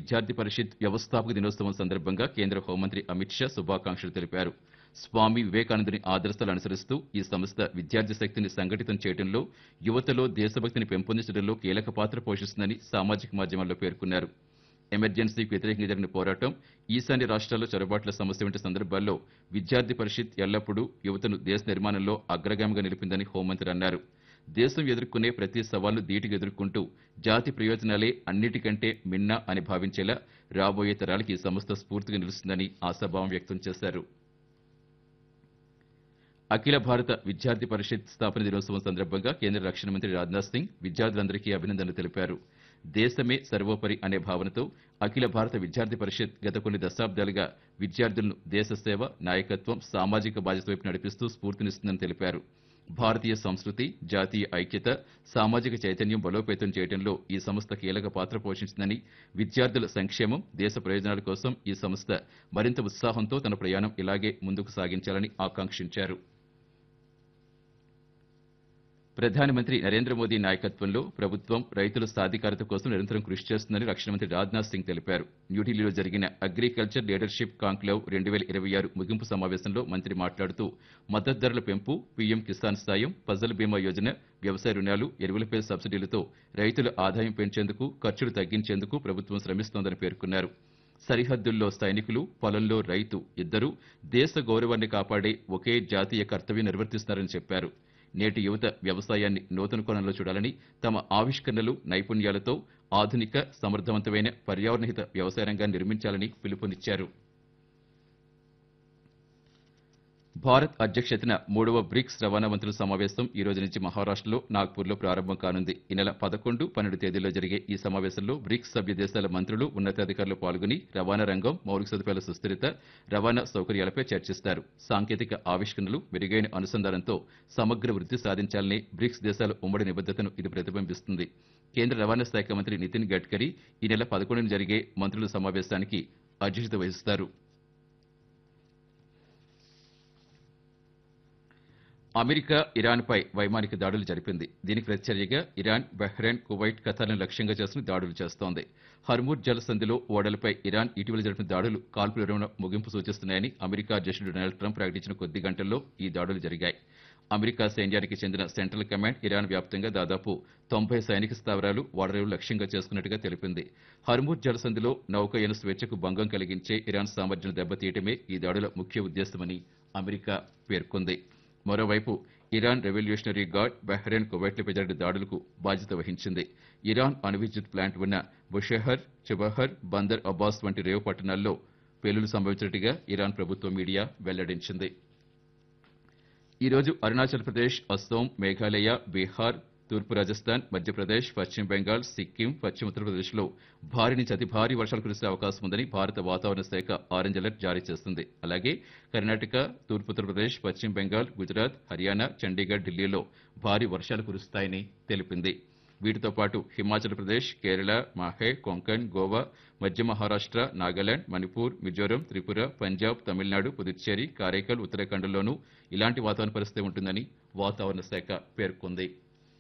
విద్యార్థి పరిషత్ వ్యవస్థాపక దినోత్సవం సందర్భంగా కేంద్ర హోంమంత్రి అమిత్ షా శుభాకాంక్షలు తెలిపారు స్వామి వివేకానందుని ఆదర్శాలు అనుసరిస్తూ ఈ సంస్థ విద్యార్థి శక్తిని సంఘటితం చేయడంలో యువతలో దేశభక్తిని పెంపొందించడంలో కీలక పాత్ర పోషిస్తుందని సామాజిక మాధ్యమాల్లో పేర్కొన్నారు ఎమర్జెన్సీకి వ్యతిరేకంగా జరిగిన పోరాటం ఈశాన్య రాష్ట్రాల్లో చొరబాట్ల సమస్య వంటి సందర్భాల్లో విద్యార్థి పరిషత్ ఎల్లప్పుడూ యువతను దేశ నిర్మాణంలో అగ్రగామిగా నిలిపిందని హోంమంత్రి అన్నారు దేశం ఎదుర్కొనే ప్రతి సవాల్ను ధీటుగా ఎదుర్కొంటూ జాతి ప్రయోజనాలే అన్నిటికంటే మిన్న అని భావించేలా రాబోయే తరాలకి ఈ సంస్థ స్ఫూర్తిగా నిలుస్తుందని ఆశాభావం వ్యక్తం చేశారు అఖిల భారత విద్యార్థి పరిషత్ స్థాపన దినోత్సవం సందర్భంగా కేంద్ర రక్షణ మంత్రి రాజ్నాథ్ సింగ్ విద్యార్థులందరికీ అభినందనలు తెలిపారు దేశమే సర్వోపరి అనే భావనతో అఖిల భారత విద్యార్థి పరిషత్ గత కొన్ని దశాబ్దాలుగా విద్యార్థులను దేశ సేవ నాయకత్వం సామాజిక బాధ్యత వైపు నడిపిస్తూ స్ఫూర్తినిస్తుందని తెలిపారు భారతీయ సంస్కృతి జాతీయ ఐక్యత సామాజిక చైతన్యం బలోపేతం చేయడంలో ఈ సంస్థ కీలక పాత్ర పోషించిందని విద్యార్థుల సంక్షేమం దేశ ప్రయోజనాల కోసం ఈ సంస్థ మరింత ఉత్సాహంతో తన ప్రయాణం ఇలాగే ముందుకు సాగించాలని ఆకాంక్షించారు ప్రధానమంత్రి నరేంద్ర మోదీ నాయకత్వంలో ప్రభుత్వం రైతుల సాధికారత కోసం నిరంతరం కృషి చేస్తుందని రక్షణ మంత్రి రాజ్నాథ్ సింగ్ తెలిపారు న్యూఢిల్లీలో జరిగిన అగ్రికల్చర్ లీడర్షిప్ కాంక్లేవ్ రెండు వేల ఇరవై ఆరు ముగింపు సమావేశంలో మంత్రి మాట్లాడుతూ మద్దతు ధరల పెంపు పీఎం కిసాన్ సాయం ఫసల్ బీమా యోజన వ్యవసాయ రుణాలు ఎరువులపై సబ్సిడీలతో రైతుల ఆదాయం పెంచేందుకు ఖర్చులు తగ్గించేందుకు ప్రభుత్వం శ్రమిస్తోందని పేర్కొన్నారు సరిహద్దుల్లో సైనికులు పొలంలో రైతు ఇద్దరూ దేశ గౌరవాన్ని కాపాడే ఒకే జాతీయ కర్తవ్యం నిర్వర్తిస్తున్నారని చెప్పారు నేటి యువత వ్యవసాయాన్ని నూతన కోణంలో చూడాలని తమ ఆవిష్కరణలు నైపుణ్యాలతో ఆధునిక సమర్థవంతమైన పర్యావరణహిత వ్యవసాయ రంగాన్ని నిర్మించాలని పిలుపునిచ్చారు భారత్ అధ్యక్షతన మూడవ బ్రిక్స్ రవాణా మంత్రుల సమావేశం ఈ రోజు నుంచి మహారాష్ట్రలో నాగ్పూర్లో ప్రారంభం కానుంది ఈ నెల పదకొండు పన్నెండు తేదీల్లో జరిగే ఈ సమావేశంలో బ్రిక్స్ సభ్య దేశాల మంత్రులు ఉన్నతాధికారులు పాల్గొని రవాణా రంగం మౌలిక సదుపాయాల సుస్థిరత రవాణా సౌకర్యాలపై చర్చిస్తారు సాంకేతిక ఆవిష్కరణలు మెరుగైన అనుసంధానంతో సమగ్ర వృద్ధి సాధించాలని బ్రిక్స్ దేశాల ఉమ్మడి నిబద్దతను ఇది ప్రతిబింబిస్తుంది కేంద్ర రవాణా శాఖ మంత్రి నితిన్ గడ్కరీ ఈ నెల పదకొండున జరిగే మంత్రుల సమావేశానికి అధ్యక్షత వహిస్తారు అమెరికా ఇరాన్పై వైమానిక దాడులు జరిపింది దీనికి ప్రతిచర్యగా ఇరాన్ బహ్రెయిన్ కువైట్ ఖతార్లను లక్ష్యంగా చేసుకుని దాడులు చేస్తోంది హర్మూర్ జలసంధిలో ఓడలపై ఇరాన్ ఇటీవల జరిపిన దాడులు కాల్పుల విరమణ ముగింపు సూచిస్తున్నాయని అమెరికా అధ్యక్షుడు డొనాల్డ్ ట్రంప్ ప్రకటించిన కొద్ది గంటల్లో ఈ దాడులు జరిగాయి అమెరికా సైన్యానికి చెందిన సెంట్రల్ కమాండ్ ఇరాన్ వ్యాప్తంగా దాదాపు తొంభై సైనిక స్థావరాలు ఓడరేవులు లక్ష్యంగా చేసుకున్నట్టుగా తెలిపింది హర్మూర్ జలసంధిలో నౌకయన స్వేచ్ఛకు భంగం కలిగించే ఇరాన్ సామర్థ్యం దెబ్బతీయటమే ఈ దాడుల ముఖ్య ఉద్దేశమని అమెరికా పేర్కొంది మరోవైపు ఇరాన్ రెవల్యూషనరీ గార్డ్ బహ్రెయిన్ కువైట్లపై జరిగిన దాడులకు బాధ్యత వహించింది ఇరాన్ అణు విద్యుత్ ప్లాంట్ ఉన్న బుషెహర్ చిబహర్ బందర్ అబ్బాస్ వంటి రేవు పట్టణాల్లో పేలులు సంభవించినట్టుగా ఇరాన్ ప్రభుత్వ మీడియా వెల్లడించింది ఈ రోజు అరుణాచల్ ప్రదేశ్ అస్సోం మేఘాలయ బీహార్ తూర్పు రాజస్థాన్ మధ్యప్రదేశ్ పశ్చిమ బెంగాల్ సిక్కిం పశ్చిమ ఉత్తరప్రదేశ్లో భారీ నుంచి అతి భారీ వర్షాలు కురిసే అవకాశం ఉందని భారత వాతావరణ శాఖ ఆరెంజ్ అలర్ట్ జారీ చేస్తుంది అలాగే కర్ణాటక తూర్పు ఉత్తరప్రదేశ్ పశ్చిమ బెంగాల్ గుజరాత్ హర్యానా చండీగఢ్ ఢిల్లీలో భారీ వర్షాలు కురుస్తాయని తెలిపింది వీటితో పాటు హిమాచల్ ప్రదేశ్ కేరళ మాహే కొంకణ్ గోవా మధ్య మహారాష్ట్ర నాగాలాండ్ మణిపూర్ మిజోరం త్రిపుర పంజాబ్ తమిళనాడు పుదుచ్చేరి కారైకల్ ఉత్తరాఖండ్లోనూ ఇలాంటి వాతావరణ పరిస్థితి ఉంటుందని వాతావరణ శాఖ పేర్కొంది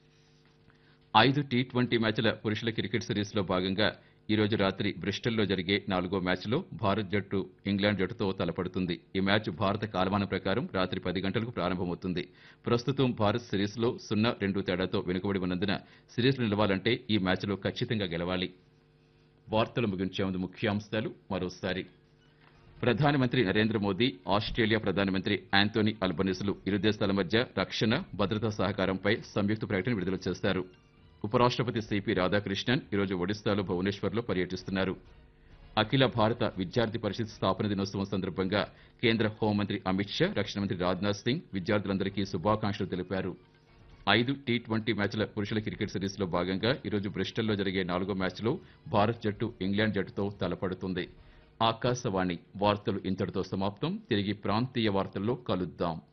ఐదు టీ ట్వంటీ మ్యాచ్ల పురుషుల క్రికెట్ సిరీస్లో భాగంగా ఈ రోజు రాత్రి బ్రిస్టల్లో జరిగే నాలుగో మ్యాచ్లో భారత్ జట్టు ఇంగ్లాండ్ జట్టుతో తలపడుతుంది ఈ మ్యాచ్ భారత కాలమానం ప్రకారం రాత్రి పది గంటలకు ప్రారంభమవుతుంది ప్రస్తుతం భారత్ సిరీస్లో సున్నా రెండు తేడాతో వెనుకబడి ఉన్నందున సిరీస్లో నిలవాలంటే ఈ మ్యాచ్లో ఖచ్చితంగా గెలవాలి వార్తలు ముగించే ముందు ముఖ్యాంశాలు మరోసారి ప్రధానమంత్రి నరేంద్ర మోదీ ఆస్ట్రేలియా ప్రధానమంత్రి యాంతోనీ అల్బనీసులు ఇరు దేశాల మధ్య రక్షణ భద్రతా సహకారంపై సంయుక్త ప్రకటన విడుదల చేశారు ఉపరాష్ట్రపతి సిపి రాధాకృష్ణన్ ఈరోజు ఒడిశాలో భువనేశ్వర్లో పర్యటిస్తున్నారు అఖిల భారత విద్యార్థి పరిషత్ స్థాపన దినోత్సవం సందర్భంగా కేంద్ర హోంమంత్రి అమిత్ షా రక్షణ మంత్రి రాజ్నాథ్ సింగ్ విద్యార్థులందరికీ శుభాకాంక్షలు తెలిపారు ఐదు టీ ట్వంటీ మ్యాచ్ల పురుషుల క్రికెట్ సిరీస్లో భాగంగా ఈరోజు బ్రిస్టల్లో జరిగే నాలుగో మ్యాచ్లో భారత్ జట్టు ఇంగ్లాండ్ జట్టుతో తలపడుతుంది ఆకాశవాణి వార్తలు ఇంతటితో సమాప్తం తిరిగి ప్రాంతీయ వార్తల్లో కలుద్దాం